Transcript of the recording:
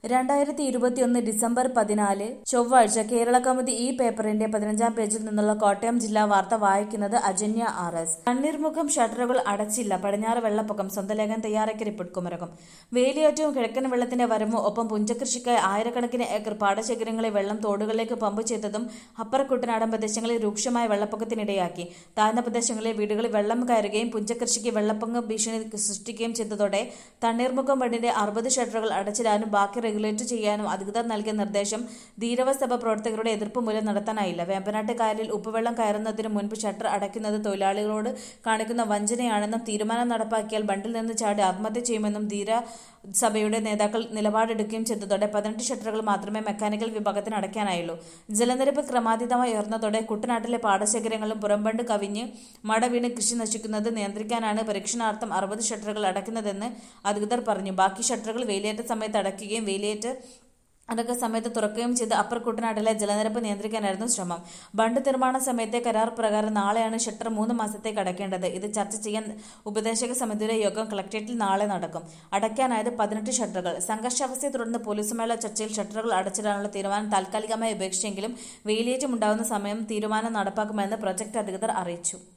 രണ്ടായിരത്തി ഇരുപത്തിയൊന്ന് ഡിസംബർ പതിനാല് ചൊവ്വാഴ്ച കേരള കൗമുദി ഈ പേപ്പറിന്റെ പതിനഞ്ചാം പേജിൽ നിന്നുള്ള കോട്ടയം ജില്ലാ വാർത്ത വായിക്കുന്നത് അജന്യ ആർ എസ് തണ്ണീർമുഖം ഷട്ടറുകൾ അടച്ചില്ല പടിഞ്ഞാറ് വെള്ളപ്പൊക്കം സ്വന്തം ലേഖനം തയ്യാറാക്കി റിപ്പോർട്ട് കുമരകം വേലിയേറ്റവും കിഴക്കൻ വെള്ളത്തിന്റെ വരവും ഒപ്പം പുഞ്ചകൃഷിക്കായി ആയിരക്കണക്കിന് ഏക്കർ പാടശേഖരങ്ങളെ വെള്ളം തോടുകളിലേക്ക് പമ്പ് ചെയ്തതും അപ്പർ കുട്ടനാടൻ പ്രദേശങ്ങളിൽ രൂക്ഷമായ വെള്ളപ്പൊക്കത്തിനിടയാക്കി താഴ്ന്ന പ്രദേശങ്ങളിലെ വീടുകളിൽ വെള്ളം കയറുകയും പുഞ്ചകൃഷിക്ക് വെള്ളപ്പൊക്ക ഭീഷണി സൃഷ്ടിക്കുകയും ചെയ്തതോടെ തണ്ണീർമുഖം ബണ്ടിന്റെ അറുപത് ഷട്ടറുകൾ അടച്ചിടാനും ബാക്കി റെഗുലേറ്റ് ചെയ്യാനും അധികൃതർ നൽകിയ നിർദ്ദേശം ധീരവ സഭ പ്രവർത്തകരുടെ എതിർപ്പ് മൂലം നടത്താനായില്ല വേമ്പനാട്ട് കായലിൽ ഉപ്പുവെള്ളം കയറുന്നതിന് മുൻപ് ഷട്ടർ അടയ്ക്കുന്നത് തൊഴിലാളികളോട് കാണിക്കുന്ന വഞ്ചനയാണെന്നും തീരുമാനം നടപ്പാക്കിയാൽ ബണ്ടിൽ നിന്ന് ചാടി ആത്മഹത്യ ചെയ്യുമെന്നും ധീര സഭയുടെ നേതാക്കൾ നിലപാടെടുക്കുകയും ചെയ്തതോടെ പതിനെട്ട് ഷട്ടറുകൾ മാത്രമേ മെക്കാനിക്കൽ വിഭാഗത്തിന് അടയ്ക്കാനായുള്ളൂ ജലനിരപ്പ് ക്രമാതീതമായി ഉയർന്നതോടെ കുട്ടനാട്ടിലെ പാടശേഖരങ്ങളും പുറംബണ്ട് കവിഞ്ഞ് മട വീണ് കൃഷി നശിക്കുന്നത് നിയന്ത്രിക്കാനാണ് പരീക്ഷണാർത്ഥം അറുപത് ഷട്ടറുകൾ അടയ്ക്കുന്നതെന്ന് അധികൃതർ പറഞ്ഞു ബാക്കി ഷട്ടറുകൾ വേലിയേറ്റ സമയത്ത് അടയ്ക്കുകയും വേലിയേറ്റ് അടക്ക സമയത്ത് തുറക്കുകയും ചെയ്ത് അപ്പർ കുട്ടനാട്ടിലെ ജലനിരപ്പ് നിയന്ത്രിക്കാനായിരുന്നു ശ്രമം ബണ്ട് നിർമ്മാണ സമയത്തെ കരാർ പ്രകാരം നാളെയാണ് ഷട്ടർ മൂന്ന് മാസത്തേക്ക് അടയ്ക്കേണ്ടത് ഇത് ചർച്ച ചെയ്യാൻ ഉപദേശക സമിതിയുടെ യോഗം കളക്ട്രേറ്റിൽ നാളെ നടക്കും അടയ്ക്കാനായത് പതിനെട്ട് ഷട്ടറുകൾ സംഘർഷാവസ്ഥയെ തുടർന്ന് പോലീസുമായുള്ള ചർച്ചയിൽ ഷട്ടറുകൾ അടച്ചിടാനുള്ള തീരുമാനം താൽക്കാലികമായി ഉപേക്ഷിച്ചെങ്കിലും വേലിയേറ്റം ഉണ്ടാകുന്ന സമയം തീരുമാനം നടപ്പാക്കുമെന്ന് പ്രൊജക്ട് അധികൃതർ അറിയിച്ചു